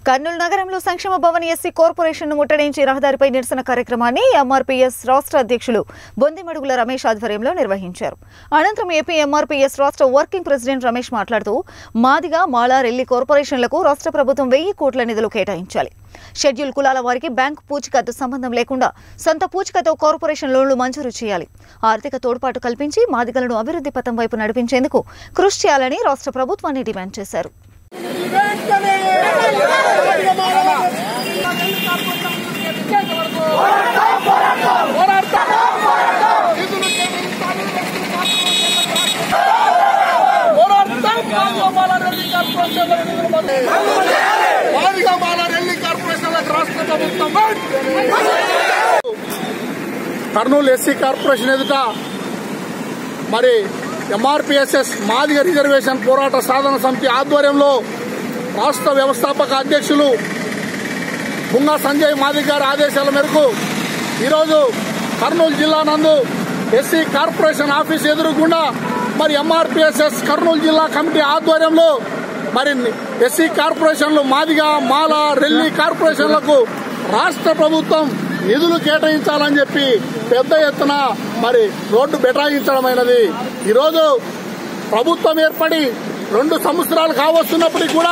కర్నూలు నగరంలో సంక్షేమ Bhavan SC corporation ను ముట్టడించి రహదారిపై నిరసన కార్యక్రమాన్ని ఎంఆర్పీఎస్ రాష్ట్ర అధ్యక్షులు బొందిమడుగుల రమేష్ ఆధ్వర్యంలో నిర్వహించారు అనంతరం ఏపీ ఎంఆర్పీఎస్ రాష్ట్ర వర్కింగ్ ప్రెసిడెంట్ రమేష్ మాట్లాడుతూ మాదిగా మాలా రెల్లి కార్పొరేషన్లకు రాష్ట్ర ప్రభుత్వం వెయ్యి కోట్ల నిధులు కేటాయించాలి షెడ్యూల్ కులాల వారికి బ్యాంకు పూచికత్తు సంబంధం లేకుండా సొంత పూచికతో కార్పొరేషన్ లోన్లు మంజూరు చేయాలి ఆర్థిక తోడ్పాటు కల్పించి మాదిగలను అభివృద్ధి పథం వైపు నడిపించేందుకు కృషి చేయాలని రాష్ట్ర ప్రభుత్వాన్ని డిమాండ్ చేశారు మాదిగా మాలారెల్లి కార్పొరేషన్లకు రాష్ట్ర ప్రభుత్వం కర్నూలు ఎస్సీ కార్పొరేషన్ ఎదుట మరి ఎంఆర్పిఎస్ఎస్ మాదిగ రిజర్వేషన్ పోరాట సాధన సమితి ఆధ్వర్యంలో రాష్ట్ర వ్యవస్థాపక అధ్యక్షులు బుంగా సంజయ్ మాదిగ్ గారి ఆదేశాల మేరకు ఈరోజు కర్నూలు జిల్లా నందు ఎస్సీ కార్పొరేషన్ ఆఫీస్ ఎదురుగుండా మరి ఎంఆర్పిఎస్ఎస్ కర్నూలు జిల్లా కమిటీ ఆధ్వర్యంలో మరి ఎస్సీ కార్పొరేషన్లు మాదిగా మాల రెల్లి కార్పొరేషన్లకు రాష్ట్ర ప్రభుత్వం నిధులు కేటాయించాలని చెప్పి పెద్ద ఎత్తున మరి రోడ్డు బెటాయించడమైనది ఈరోజు ప్రభుత్వం ఏర్పడి రెండు సంవత్సరాలు కావస్తున్నప్పటికీ కూడా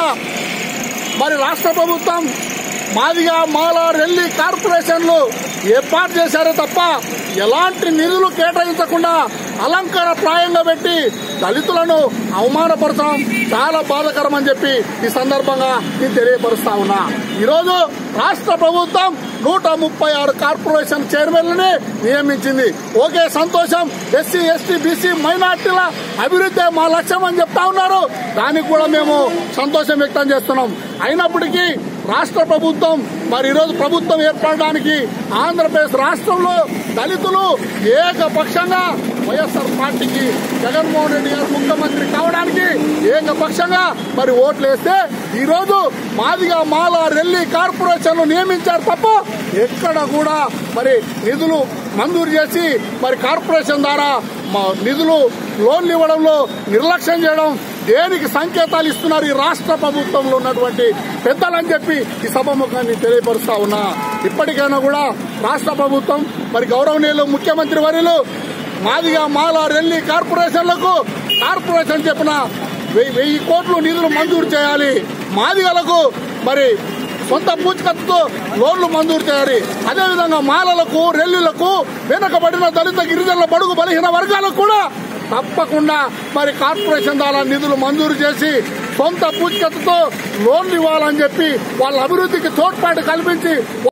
మరి రాష్ట్ర ప్రభుత్వం మాదిగా మాల రెల్లి కార్పొరేషన్లు ఏర్పాటు చేశారే తప్ప ఎలాంటి నిధులు కేటాయించకుండా అలంకార ప్రాయంగా పెట్టి దళితులను అవమానపరచడం చాలా బాధకరం అని చెప్పి ఈ సందర్భంగా నేను తెలియపరుస్తా ఉన్నా ఈరోజు రాష్ట్ర ప్రభుత్వం నూట ముప్పై ఆరు కార్పొరేషన్ చైర్మన్లని నియమించింది ఓకే సంతోషం ఎస్సీ ఎస్టీ బీసీ మైనార్టీల అభివృద్ధి మా లక్ష్యం అని చెప్తా ఉన్నారు దానికి కూడా మేము సంతోషం వ్యక్తం చేస్తున్నాం అయినప్పటికీ రాష్ట్ర ప్రభుత్వం మరి ఈరోజు ప్రభుత్వం ఏర్పడడానికి ఆంధ్రప్రదేశ్ రాష్ట్రంలో దళితులు ఏకపక్షంగా వైఎస్ఆర్ పార్టీకి జగన్మోహన్ రెడ్డి గారు ముఖ్యమంత్రి కావడానికి ఏకపక్షంగా మరి ఓట్లు వేస్తే ఈ రోజు మాదిగా మాల రెల్లి కార్పొరేషన్ నియమించారు తప్ప ఎక్కడ కూడా మరి నిధులు మంజూరు చేసి మరి కార్పొరేషన్ ద్వారా మా నిధులు లోన్లు ఇవ్వడంలో నిర్లక్ష్యం చేయడం దేనికి సంకేతాలు ఇస్తున్నారు ఈ రాష్ట్ర ప్రభుత్వంలో ఉన్నటువంటి పెద్దలని చెప్పి ఈ సభముఖాన్ని తెలియపరుస్తా ఉన్నా ఇప్పటికైనా కూడా రాష్ట్ర ప్రభుత్వం మరి గౌరవనీయులు ముఖ్యమంత్రి వర్యులు మాదిగా మాల రెల్లి కార్పొరేషన్లకు కార్పొరేషన్ చెప్పిన వెయ్యి వెయ్యి కోట్లు నిధులు మంజూరు చేయాలి మాదిగలకు మరి సొంత పూచికత్తుతో లోన్లు మంజూరు చేయాలి అదేవిధంగా మాలలకు రెల్లులకు వెనుకబడిన దళిత గిరిజనుల బడుగు బలహీన వర్గాలకు కూడా తప్పకుండా మరి కార్పొరేషన్ ద్వారా నిధులు మంజూరు చేసి సొంత పూచికత్తుతో లోన్లు ఇవ్వాలని చెప్పి వాళ్ళ అభివృద్ధికి తోడ్పాటు కల్పించి